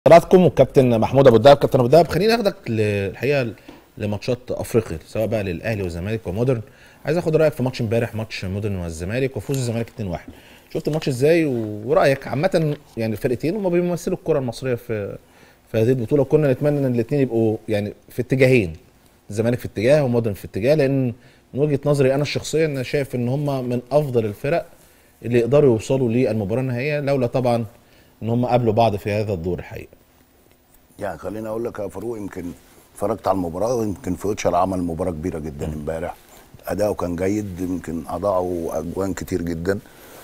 حضراتكم والكابتن محمود ابو الدهب كابتن ابو الدهب خليني اخدك الحقيقه لماتشات افريقيا سواء بقى للاهلي والزمالك ومودرن عايز اخد رايك في ماتش امبارح ماتش مودرن والزمالك وفوز الزمالك 2-1 شفت الماتش ازاي ورايك عامه يعني الفرقتين هم بيمثلوا الكره المصريه في في هذه البطوله وكنا نتمنى ان الاثنين يبقوا يعني في اتجاهين الزمالك في اتجاه ومودرن في اتجاه لان من وجهه نظري انا الشخصيه انا شايف ان هم من افضل الفرق اللي يقدروا يوصلوا للمباراه النهائيه لولا طبعا ان هم قابلوا بعض في هذا الدور الحقيقه يعني خليني اقول لك يا فاروق يمكن اتفرجت على المباراه ويمكن فيوتشر عمل مباراه كبيره جدا امبارح اداؤه كان جيد يمكن اضاعوا اجوان كتير جدا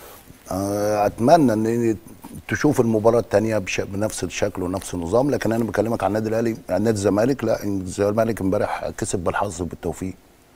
آه، اتمنى ان تشوف المباراه الثانيه بنفس الشكل ونفس النظام لكن انا بكلمك عن النادي الاهلي عن نادي الزمالك لا الزمالك امبارح كسب بالحظ وبالتوفيق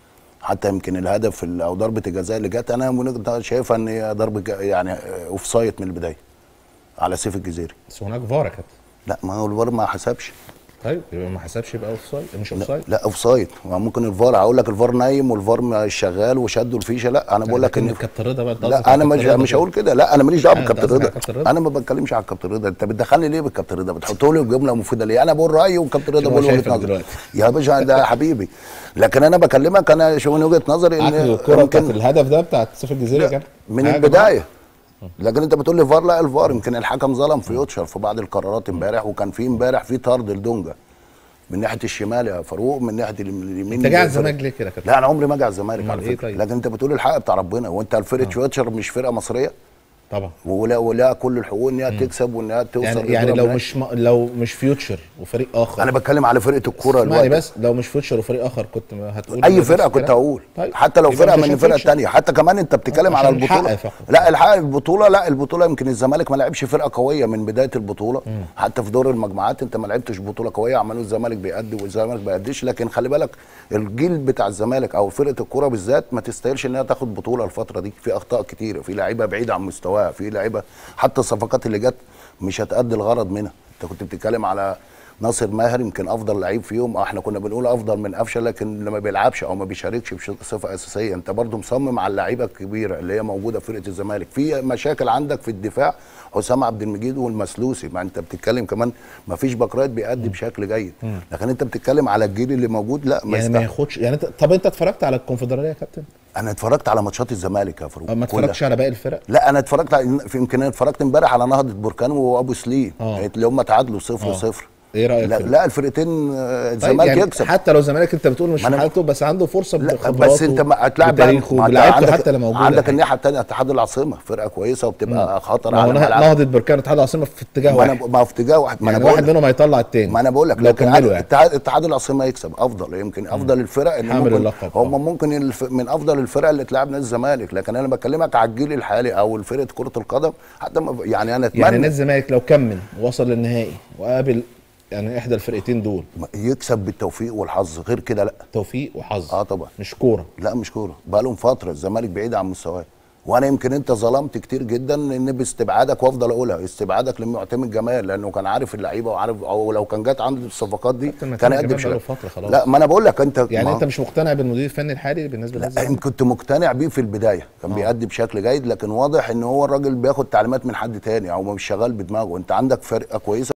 حتى يمكن الهدف او ضربه الجزاء اللي جت انا شايفها ان هي ضربه يعني اوف سايت من البدايه على سيف الجزيري بس هناك فار يا كابتن لا ما هو الفار ما حسبش طيب يبقى ما حسبش يبقى اوف سايد مش اوف سايد لا اوف سايد ممكن الفار هقول لك الفار نايم والفار مش شغال وشدوا الفيشه لا انا بقول لك ان كابتن رضا بقى لا انا مش مش هقول كده لا انا ماليش دعوه بالكابتن رضا انا ما بتكلمش على الكابتن رضا انت بتدخلني ليه بالكابتن رضا بتحطه لي جمله مفيده ليه انا بقول رايي والكابتن رضا بيقول وجهه نظري يا باشا ده حبيبي لكن انا بكلمك انا شو من وجهه نظري ان الكره بتاعت الهدف ده بتاعت سيف الجزيري كان من البدايه لكن انت بتقول لي فار لا الفار يمكن الحكم ظلم في يوتشر في بعض القرارات امبارح وكان في امبارح في طرد لدونجا من ناحيه الشمال يا فاروق من ناحيه اليمين انت جاي على الزمالك ليه كده كابتن؟ لا انا عمري ما اجي على الزمالك على فكره إيه طيب؟ لكن انت بتقول الحق بتاع ربنا وانت فرقه يوتشر مش فرقه مصريه طبعا ولا ولا كل الحقوق ان هي تكسب وان هي توصل يعني, يعني لو مش م... لو مش فيوتشر وفريق اخر انا بتكلم على فرقه الكوره اسمعني بس لو مش فيوتشر وفريق اخر كنت هتقول اي فرقه كنت هقول طيب. حتى لو فرقه من الفرقه الثانيه حتى كمان انت بتتكلم على البطوله فقط. لا الحق البطوله لا البطوله يمكن الزمالك ما لعبش فرقه قويه من بدايه البطوله مم. حتى في دور المجموعات انت ما لعبتش بطوله قويه عملوا الزمالك بيأدي والزمالك ما بيأديش لكن خلي بالك الجيل بتاع الزمالك او فرقه الكوره بالذات ما تستاهلش انها تاخد بطوله الفتره دي في اخطاء كتيره في لعيبه بعيده عن مستواها في لعيبه حتى الصفقات اللي جت مش هتأدي الغرض منها انت كنت بتتكلم على ناصر ماهر يمكن افضل لعيب فيهم احنا كنا بنقول افضل من قفشه لكن لما بيلعبش او ما بيشاركش بصفه اساسيه انت برضو مصمم على اللعيبه الكبيره اللي هي موجوده في فرقه الزمالك في مشاكل عندك في الدفاع حسام عبد المجيد والمسلوسي ما انت بتتكلم كمان ما فيش باكرات بيأدي بشكل جيد لكن انت بتتكلم على الجيل اللي موجود لا ما يعني ما ياخدش يعني انت طب انت اتفرجت على الكونفدراليه يا كابتن انا اتفرجت على ماتشات الزمالك يا فاروق ما اتفرجتش على باقي الفرق لا انا اتفرجت على يمكن اتفرجت امبارح على نهضه بركان وابو سليم اللي هم تعادلوا 0 0 ايه رايك لا, لا الفرقتين الزمالك طيب يعني يكسب حتى لو الزمالك انت بتقول مش في حالته بس عنده فرصه بخبراته بس انت هتلاعب بلعيبته حتى لما موجود عندك الناحيه الثانيه اتحاد العاصمه فرقه كويسه وبتبقى مم. خطر على الملعب نهضه بركان اتحاد العاصمه في اتجاه واحد ما في اتجاه واحد ما يعني انا واحد منهم هيطلع الثاني ما انا بقول لك لكن يعني. اتحاد اتحاد العاصمه يكسب افضل يمكن افضل مم. الفرق ان حامل اللقب هم ممكن الف... من افضل الفرق اللي تلعب نادي الزمالك لكن انا بكلمك على الجيل الحالي او فرقه كره القدم حتى يعني انا اتمنى يعني نادي الزمالك لو كمل وصل للنهائي وقابل يعني احدى الفرقتين دول يكسب بالتوفيق والحظ غير كده لا توفيق وحظ اه طبعا مش كوره لا مش كوره بقى لهم فتره الزمالك بعيد عن مستواه وانا يمكن انت ظلمت كتير جدا ان باستبعادك وافضل اقولها استبعادك لمعتمد جمال لانه كان عارف اللعيبه وعارف او لو كان جت عنده الصفقات دي كان يقدم شغل فتره خلاص لا ما انا بقول لك انت يعني انت مش مقتنع بالمدير الفني الحالي بالنسبه لا كنت مقتنع بيه في البدايه كان بيأدي بشكل جيد لكن واضح ان هو الراجل بياخد تعليمات من حد تاني او مش شغال بدماغه انت عندك فرقه كويسه